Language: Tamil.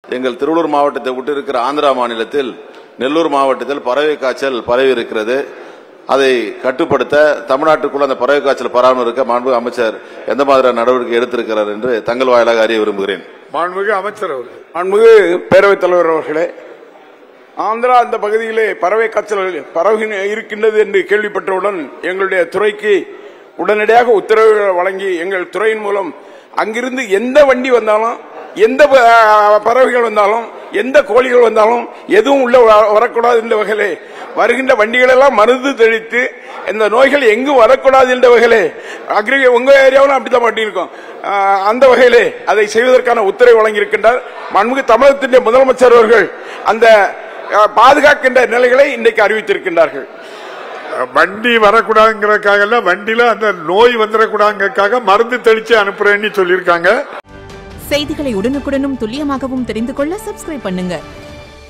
எங்கள் திருவள்ளூர் மாவட்டத்தை விட்டு இருக்கிற ஆந்திரா மாநிலத்தில் நெல்லூர் மாவட்டத்தில் பறவை காய்ச்சல் பரவி இருக்கிறது அதை கட்டுப்படுத்த தமிழ்நாட்டுக்குள்ள அந்த பறவை காய்ச்சல் பரவாமல் இருக்க மாண்பு அமைச்சர் எந்த மாதிரியான நடவடிக்கை எடுத்திருக்கிறார் என்று தங்கள் வாயிலாக அறிய விரும்புகிறேன் மாண்புமிகு அமைச்சர் அவர்கள் அன்புமிகு பேரவைத் தலைவர் அவர்களே ஆந்திரா அந்த பகுதியிலே பறவை காய்ச்சல் பரவி இருக்கின்றது என்று கேள்விப்பட்டவுடன் எங்களுடைய துறைக்கு உடனடியாக உத்தரவு வழங்கி எங்கள் துறையின் மூலம் அங்கிருந்து எந்த வண்டி வந்தாலும் எந்த ப- பறவைகள் வந்தாலும் எந்த கோழிகள் வந்தாலும் எதுவும் உள்ள வ- வரக்கூடாது என்ற வகையிலே வருகின்ற வண்டிகள் எல்லாம் மருந்து தெளித்து இந்த நோய்கள் எங்கும் வரக்கூடாது என்ற வகையிலே அக்ரி உங்க ஏரியாவிலும் அப்படித்தான் பண்ணியிருக்கோம் ஆஹ், அந்த வகையிலே அதை செய்வதற்கான உத்தரவு வழங்கியிருக்கின்றார் மண்மிகு தமிழகத்தின் முதலமைச்சர் அவர்கள் அந்த ஆஹ், பாதுகாக்கின்ற நிலைகளை இன்றைக்கு அறிவித்திருக்கின்றார்கள் வண்டி வரக்கூடாதுங்கிறதுக்காக இல்ல வண்டியில அந்த நோய் வந்துடக்கூடாதுங்கிறதுக்காக மருந்து தெளிச்சு அனுப்புறேன்னு சொல்லியிருக்காங்க செய்திகளை உடனுக்குடனும் துல்லியமாகவும் தெரிந்து கொள்ள சப்ஸ்கிரைப் பண்ணுங்க